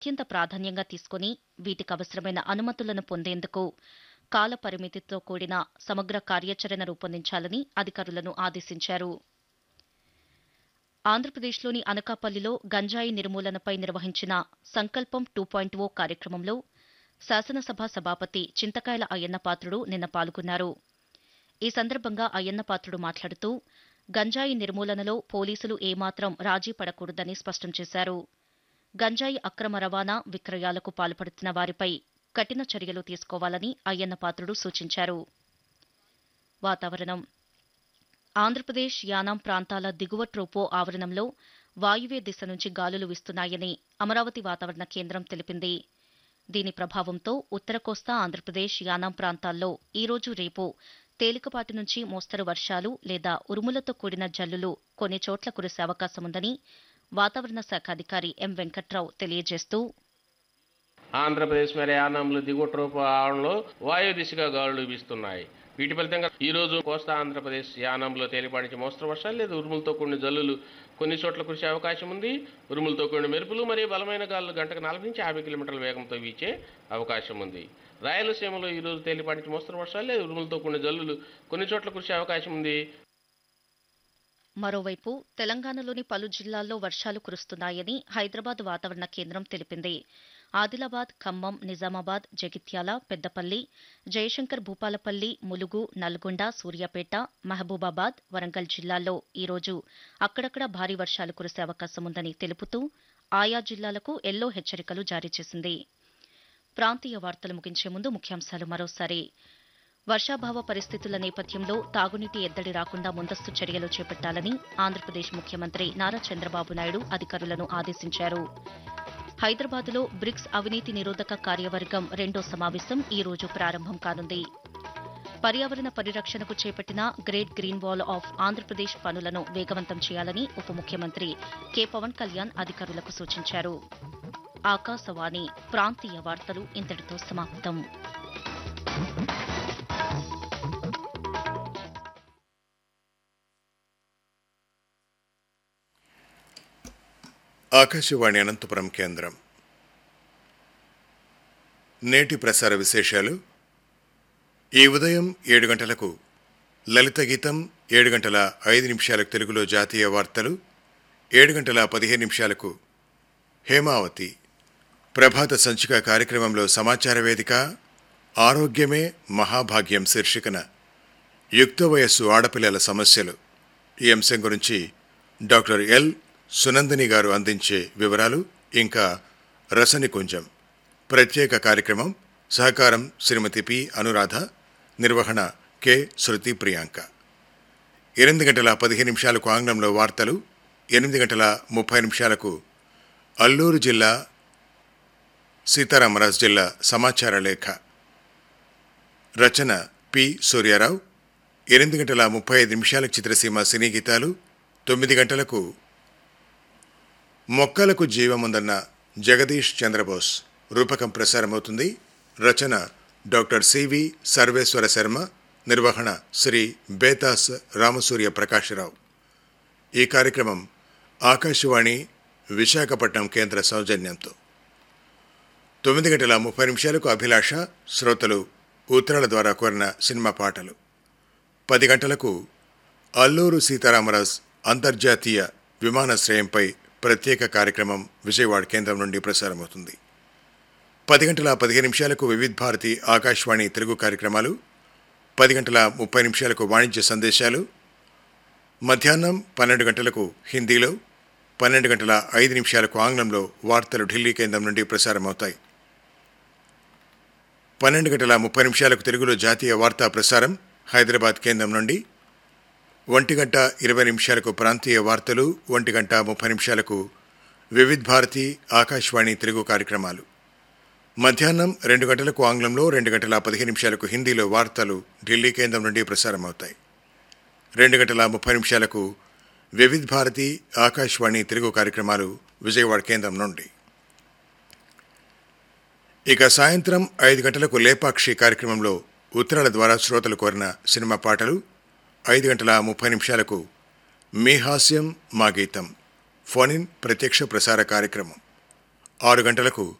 అత్యంత ప్రాధాన్యంగా తీసుకుని వీటికి అవసరమైన అనుమతులను పొందేందుకు కాల పరిమితితో కూడిన సమగ్ర కార్యాచరణ రూపొందించాలని అధికారులను ఆదేశించారు ఆంధ్రప్రదేశ్లోని అనకాపల్లిలో గంజాయి నిర్మూలనపై నిర్వహించిన సంకల్పం టూ పాయింట్ ఓ కార్యక్రమంలో శాసనసభ సభాపతి చింతకాయల అయ్యన్నపాత్రుడు నిన్న పాల్గొన్నారు ఈ సందర్భంగా అయ్యన్నపాత్రుడు మాట్లాడుతూ గంజాయి నిర్మూలనలో పోలీసులు ఏమాత్రం రాజీ పడకూడదని స్పష్టం చేశారు గంజాయి అక్రమ రవాణా విక్రయాలకు పాల్పడుతున్న వారిపై కఠిన చర్యలు తీసుకోవాలని అయ్యన్నపాత్రుడు సూచించారు వాతావరణం ఆంధ్రప్రదేశ్ యానాం ప్రాంతాల దిగువ ట్రోపో ఆవరణంలో వాయువ్య దిశ నుంచి గాలులు వీస్తున్నాయని అమరావతి వాతావరణ కేంద్రం తెలిపింది దీని ప్రభావంతో ఉత్తర కోస్తా ఆంధ్రప్రదేశ్ యానాం ప్రాంతాల్లో ఈరోజు రేపు తేలికపాటి నుంచి మోస్తరు వర్షాలు లేదా ఉరుములతో కూడిన జల్లులు కొన్ని చోట్ల కురిసే అవకాశముందని వాతావరణ శాఖ అధికారి ఎం వెంకట్రావు తెలియజేస్తూ ఆంధ్రప్రదేశ్ మరి యానంలో దిగువ ట్రోపు ఆవరణలో వాయు దిశగా గాలులు వీస్తున్నాయి వీటి ఫలితంగా ఈ రోజు కోస్తా ఆంధ్రప్రదేశ్ యానంలో తేలిపాటి నుంచి మోస్తరు వర్షాలు లేదా ఉరుములతో కూడిన జల్లులు కొన్ని చోట్ల కురిసే అవకాశం ఉంది ఉరుములతో కూడిన మెరుపులు మరియు బలమైన గాలులు గంటకు నలభై నుంచి యాభై కిలోమీటర్ల వేగంతో వీచే అవకాశం ఉంది రాయలసీమలో ఈ రోజు తేలిపాటి నుంచి మోస్తరు వర్షాలు లేదా ఉరుములతో కూడిన జల్లులు కొన్ని చోట్ల కురిసే అవకాశం ఉంది మరోవైపు తెలంగాణలోని పలు జిల్లాల్లో వర్షాలు కురుస్తున్నాయని హైదరాబాద్ వాతావరణ కేంద్రం తెలిపింది ఆదిలాబాద్ ఖమ్మం నిజామాబాద్ జగిత్యాల పెద్దపల్లి జయశంకర్ భూపాలపల్లి ములుగు నల్గొండ సూర్యాపేట మహబూబాబాద్ వరంగల్ జిల్లాల్లో ఈరోజు అక్కడక్కడ భారీ వర్షాలు కురిసే అవకాశం ఉందని తెలుపుతూ ఆయా జిల్లాలకు ఎల్లో హెచ్చరికలు జారీ చేసింది ప్రాంతీయ వార్తలు ముగించే ముందు ముఖ్యాంశాలు మరోసారి వర్షాభావ పరిస్థితుల నేపథ్యంలో తాగునీటి ఎద్దడి రాకుండా ముందస్తు చర్యలు చేపట్టాలని ఆంధ్రప్రదేశ్ ముఖ్యమంత్రి నారా చంద్రబాబు నాయుడు అధికారులను ఆదేశించారు హైదరాబాద్లో బ్రిక్స్ అవినీతి నిరోధక కార్యవర్గం రెండో సమావేశం ఈ రోజు ప్రారంభం కానుంది పర్యావరణ పరిరక్షణకు చేపట్టిన Great Green Wall of Andhra Pradesh పనులను వేగవంతం చేయాలని ఉప ముఖ్యమంత్రి కె పవన్ కళ్యాణ్ అధికారులకు సూచించారు ఆకాశవాణి ప్రాంతీయ వార్తలు ఇంతటితో సమాప్తం ఆకాశవాణి అనంతపురం కేంద్రం నేటి ప్రసార విశేషాలు ఈ ఉదయం ఏడు గంటలకు లలిత గీతం ఏడు గంటల ఐదు నిమిషాలకు తెలుగులో జాతీయ వార్తలు ఏడు గంటల పదిహేను నిమిషాలకు హేమావతి ప్రభాత సంచిక కార్యక్రమంలో సమాచార వేదిక ఆరోగ్యమే మహాభాగ్యం శీర్షికన యుక్త వయస్సు ఆడపిల్లల సమస్యలు ఈ అంశం గురించి డాక్టర్ ఎల్ సునందిని గారు అందించే వివరాలు ఇంకా రసనికుంజం ప్రత్యేక కార్యక్రమం సహకారం శ్రీమతి పి అనురాధ నిర్వహణ కె శృతి ప్రియాంక ఎనిమిది గంటల పదిహేను నిమిషాలకు ఆంగ్లంలో వార్తలు ఎనిమిది గంటల ముప్పై నిమిషాలకు అల్లూరు జిల్లా సీతారామరాజు జిల్లా సమాచార లేఖ రచన పి సూర్యారావు ఎనిమిది గంటల ముప్పై ఐదు నిమిషాలకు చిత్రసీమ సినీ గీతాలు తొమ్మిది గంటలకు మొక్కలకు జీవముందన్న జగదీష్ చంద్రబోస్ రూపకం ప్రసారమవుతుంది రచన డాక్టర్ సివి సర్వేశ్వర శర్మ నిర్వహణ శ్రీ బేతాస్ రామసూర్య ప్రకాశరావు ఈ కార్యక్రమం ఆకాశవాణి విశాఖపట్నం కేంద్ర సౌజన్యంతో తొమ్మిది గంటల ముప్పై నిమిషాలకు అభిలాష శ్రోతలు ఉత్తరాల ద్వారా కోరిన సినిమా పాటలు పది గంటలకు అల్లూరు సీతారామరాజ్ అంతర్జాతీయ విమానాశ్రయంపై ప్రత్యేక కార్యక్రమం విజయవాడ కేంద్రం నుండి ప్రసారమవుతుంది పది గంటల పదిహేను నిమిషాలకు వివిధ్ భారతి ఆకాశవాణి తెలుగు కార్యక్రమాలు పది గంటల ముప్పై నిమిషాలకు వాణిజ్య సందేశాలు మధ్యాహ్నం పన్నెండు గంటలకు హిందీలో పన్నెండు గంటల ఐదు నిమిషాలకు ఆంగ్లంలో వార్తలు ఢిల్లీ కేంద్రం నుండి ప్రసారమవుతాయి పన్నెండు గంటల ముప్పై నిమిషాలకు తెలుగులో జాతీయ వార్తా ప్రసారం హైదరాబాద్ కేంద్రం నుండి ఒంటి గంట ఇరవై నిమిషాలకు ప్రాంతీయ వార్తలు ఒంటి గంట ముప్పై నిమిషాలకు వివిధ్ భారతి ఆకాశవాణి తెలుగు కార్యక్రమాలు మధ్యాహ్నం రెండు గంటలకు ఆంగ్లంలో రెండు గంటల పదిహేను నిమిషాలకు హిందీలో వార్తలు ఢిల్లీ కేంద్రం నుండి ప్రసారమవుతాయి రెండు గంటల ముప్పై నిమిషాలకు వివిధ్ భారతి ఆకాశవాణి తెలుగు కార్యక్రమాలు విజయవాడ కేంద్రం నుండి ఇక సాయంత్రం ఐదు గంటలకు లేపాక్షి కార్యక్రమంలో ఉత్తరాల ద్వారా శ్రోతలు కోరిన సినిమా పాటలు ఐదు గంటల ముప్పై నిమిషాలకు మీ హాస్యం మా గీతం ఫోన్ ఇన్ ప్రత్యక్ష ప్రసార కార్యక్రమం ఆరు గంటలకు